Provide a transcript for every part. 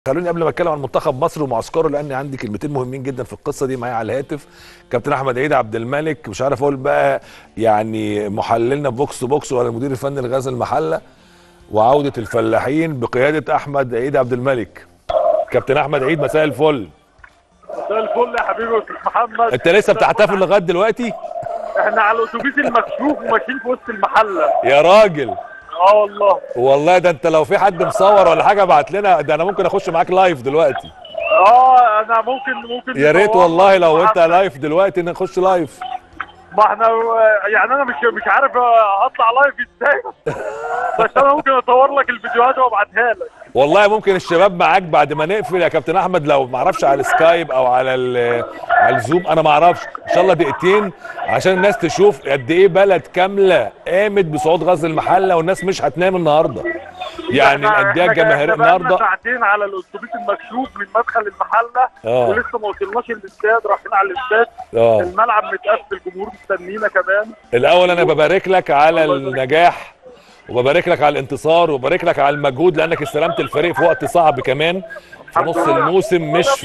خلوني قبل ما اتكلم عن منتخب مصر ومعسكره لان عندي كلمتين مهمين جدا في القصه دي معايا على الهاتف كابتن احمد عيد عبد الملك مش عارف اقول بقى يعني محللنا بوكس تو بوكس ولا المدير الفني لغزل المحله وعوده الفلاحين بقياده احمد عيد عبد الملك كابتن احمد عيد مساء الفل مساء الفل يا حبيبي استاذ محمد انت لسه بتحتفل لغايه دلوقتي احنا على الاتوبيس المكشوف وماشيين في وسط المحله يا راجل اه والله والله ده انت لو في حد مصور ولا حاجه ابعت لنا ده انا ممكن اخش معاك لايف دلوقتي اه انا ممكن ممكن يا ريت نصور والله لو انت محمد. لايف دلوقتي نخش لايف ما احنا يعني انا مش مش عارف اطلع لايف ازاي بس انا ممكن اصور لك الفيديوهات وابعتها لك والله ممكن الشباب معاك بعد ما نقفل يا كابتن احمد لو ما اعرفش على السكايب او على ال- على الزوم انا ما اعرفش ان شاء الله دقيقتين عشان الناس تشوف قد ايه بلد كامله قامت بصعود غزل المحله والناس مش هتنام النهارده يعني احنا- الانديه احنا الجماهيريه بقالنا النهارده ساعتين على الاتوبيس المكشوف من مدخل المحله آه. ولسه ما وصلناش الاستاد رايحين على الاستاد اه الملعب متقفل الجمهور مستنينا كمان الاول انا ببارك لك على الله يبارك. النجاح وببارك لك على الانتصار وببارك لك على المجهود لانك استلمت الفريق في وقت صعب كمان في نص الموسم مش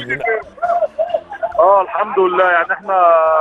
اه الحمد لله يعني احنا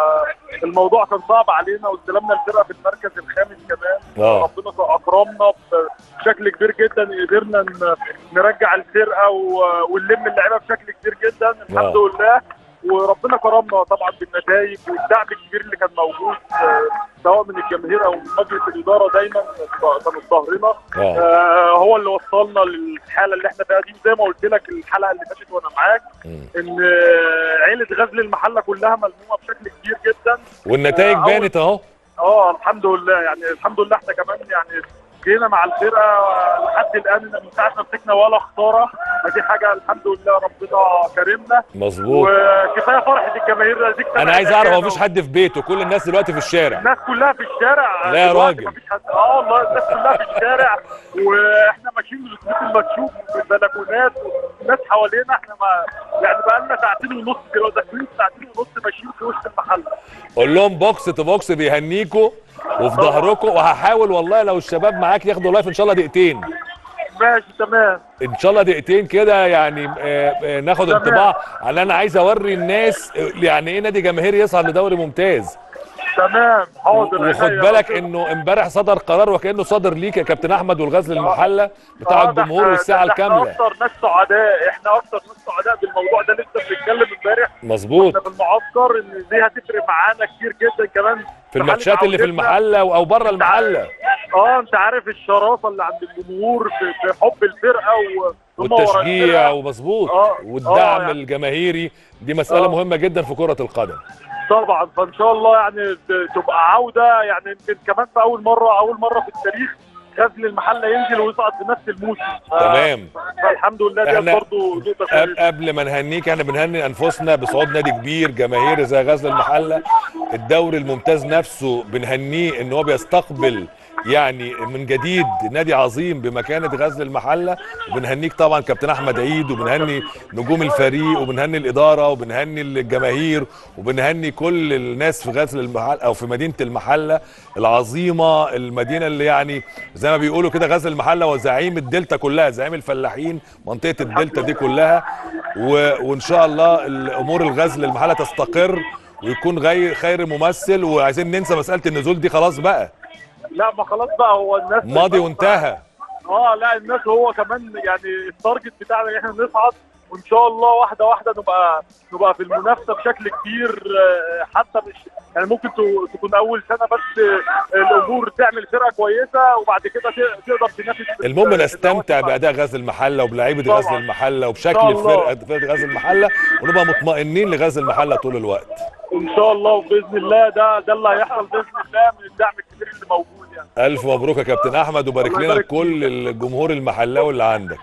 الموضوع كان صعب علينا واستلمنا الفرقه في المركز الخامس كمان آه. ربنا اكرمنا بشكل كبير جدا قدرنا ن- نرجع الفرقه و- ونلم اللعيبه بشكل كبير جدا الحمد آه. لله وربنا كرمنا طبعا بالنتائج والدعم الكبير اللي كان موجود آه، سواء من الجماهير او من مجلس الاداره دايما كانوا في ظهرنا آه. آه، هو اللي وصلنا للحاله اللي احنا فيها دي زي ما قلت لك الحلقه اللي فاتت وانا معاك مم. ان آه، عيله غزل المحله كلها ملمومه بشكل كبير جدا والنتائج آه، أول- بانت اهو اه الحمد لله يعني الحمد لله احنا كمان يعني جينا مع الفرقه لحد الان من ساعه ما مسكنا ولا خساره فدي حاجه الحمد لله ربنا كرمنا مظبوط وكفايه فرحه الجماهير دي انا عايز اعرف هو مفيش حد في بيته كل الناس دلوقتي في الشارع الناس كلها في الشارع لا يا دلوقتي راجل. مفيش حد اه والله الناس كلها في الشارع واحنا ماشيين من الاتوبيس المكشوف في البلكونات والناس حوالينا احنا ما يعني بقى لنا ساعتين ونص دلوقتي داخلين ساعتين ونص ماشيين في وسط المحل قول لهم بوكس تو بوكس بيهنيكوا وفي ظهركم وهحاول والله لو الشباب معاك ياخدوا لايف ان شاء الله دقيقتين ماشي تمام ان شاء الله دقيقتين كده يعني آه، آه، ناخد تمام. انطباع على انا عايز اوري الناس آه، يعني ايه نادي جماهيري يصعد لدوري ممتاز تمام حاضر وخد عينيا. بالك انه امبارح صدر قرار وكانه صدر ليك يا كابتن احمد والغزل المحله بتاع آه، ده الجمهور إحنا- والساعه ده إحنا الكامله اكتر ناس سعداء احنا اكتر ناس سعداء بالموضوع ده لسه بنتكلم امبارح مظبوط احنا في المعسكر ان دي هتفرق معانا كتير جدا كمان في الماتشات اللي في عودتنا. المحله او بره المحله اه انت عارف الشراسه اللي عند الجمهور في, في حب الفرقه و هم ورا والتشجيع الفرقة. ومظبوط آه، والدعم آه، يعني- الجماهيري دي مساله آه. مهمه جدا في كره القدم طبعا فان شاء الله يعني ت- تبقى عوده يعني يمكن كمان في اول مره اول مره في التاريخ غزل المحله ينزل ويصعد في نفس الموسم آه، تمام. فالحمد لله دي إحنا برضه نقطه قب- كويسة. قبل ما نهنيك احنا بنهني انفسنا بصعود نادي كبير جماهيري زي غزل المحله الدوري الممتاز نفسه بنهنيه ان هو بيستقبل يعني من جديد نادي عظيم بمكانه غزل المحله وبنهنيك طبعا كابتن احمد عيد وبنهني نجوم الفريق وبنهني الاداره وبنهني الجماهير وبنهني كل الناس في غزل المحله او في مدينه المحله العظيمه المدينه اللي يعني زي ما بيقولوا كده غزل المحله وزعيم الدلتا كلها زعيم الفلاحين منطقه الدلتا دي كلها و... وان شاء الله الامور الغزل المحله تستقر ويكون غير خير ممثل وعايزين ننسى مساله النزول دي خلاص بقى لا ما خلاص بقى هو الناس ماضي وانتهى اه لا الناس هو كمان يعني التارجت بتاعنا ان احنا نصعد وان شاء الله واحده واحده نبقى نبقى في المنافسه بشكل كبير آه، حتى مش يعني ممكن تو- تكون اول سنه بس آه، الامور تعمل فرقه كويسه وبعد كده ت- تقدر تنافس في المهم ال- نستمتع في باداء غزل المحله وبلعيبه طبعاً. غزل المحله وبشكل إن شاء الله. فرقه فرقه غزل المحله ونبقى مطمئنين لغزل المحله طول الوقت ان شاء الله وباذن الله ده ده اللي هيحصل باذن الله من الدعم الكبير اللي موجود يعني الف مبروك يا كابتن احمد وبارك الله لنا يبارك كل الجمهور المحلاوي اللي عندك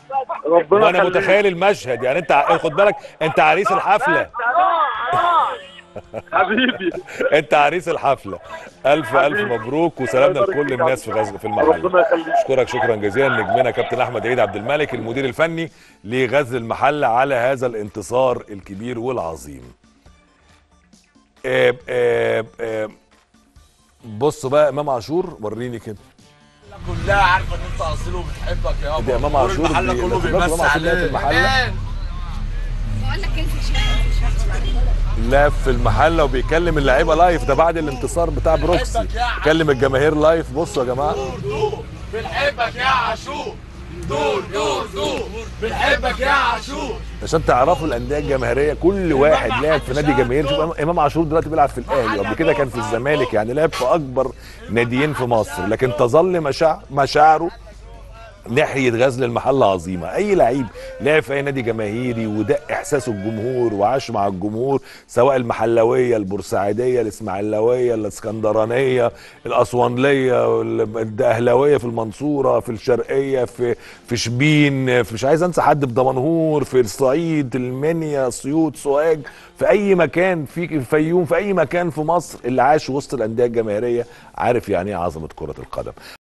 ربنا وانا يخليك. متخيل المشهد يعني انت ع- خد بالك انت عريس الحفله حبيبي انت عريس الحفله الف الف حبيبي. مبروك وسلامنا الله يبارك لكل فيك الناس في يا غزل في المحله ربنا يخليك اشكرك شكرا جزيلا نجمنا كابتن احمد عيد عبد الملك المدير الفني لغزل المحله على هذا الانتصار الكبير والعظيم آه، آه، آه، بص بقى امام عاشور وريني كده كلها عارفه ان انت اصيل وبتحبك يا دي امام عاشور المحله دي- كله خد بالك إمام بيمسي عاشور لعب في عليه المحله بقول لك انزل شويه انزل شويه لعب في المحله وبيكلم اللعيبه لايف ده بعد الانتصار بتاع بروكسي كلم الجماهير لايف بصوا يا جماعه دور دور بنحبك يا عاشور دور دور دور بنحبك يا عاشور عشان تعرفوا الانديه الجماهيريه كل واحد لعب في نادي جماهيري شوف امام عاشور دلوقتي بيلعب في الاهلي وقبل كده كان في الزمالك يعني لعب في اكبر ناديين في مصر لكن تظل مشاع مشاعره ناحيه غزل المحله عظيمه اي لعيب لعب في اي نادي جماهيري وده احساسه الجمهور وعاش مع الجمهور سواء المحلويه البورسعيديه الاسماعيلاويه الاسكندرانيه الاسوانليه الاهلاويه في المنصوره في الشرقيه في في شبين في مش عايز انسى حد في دمنهور في الصعيد المنيا اسيوط سوهاج في اي مكان في الفيوم في اي مكان في مصر اللي عاش وسط الانديه الجماهيريه عارف يعني ايه عظمه كره القدم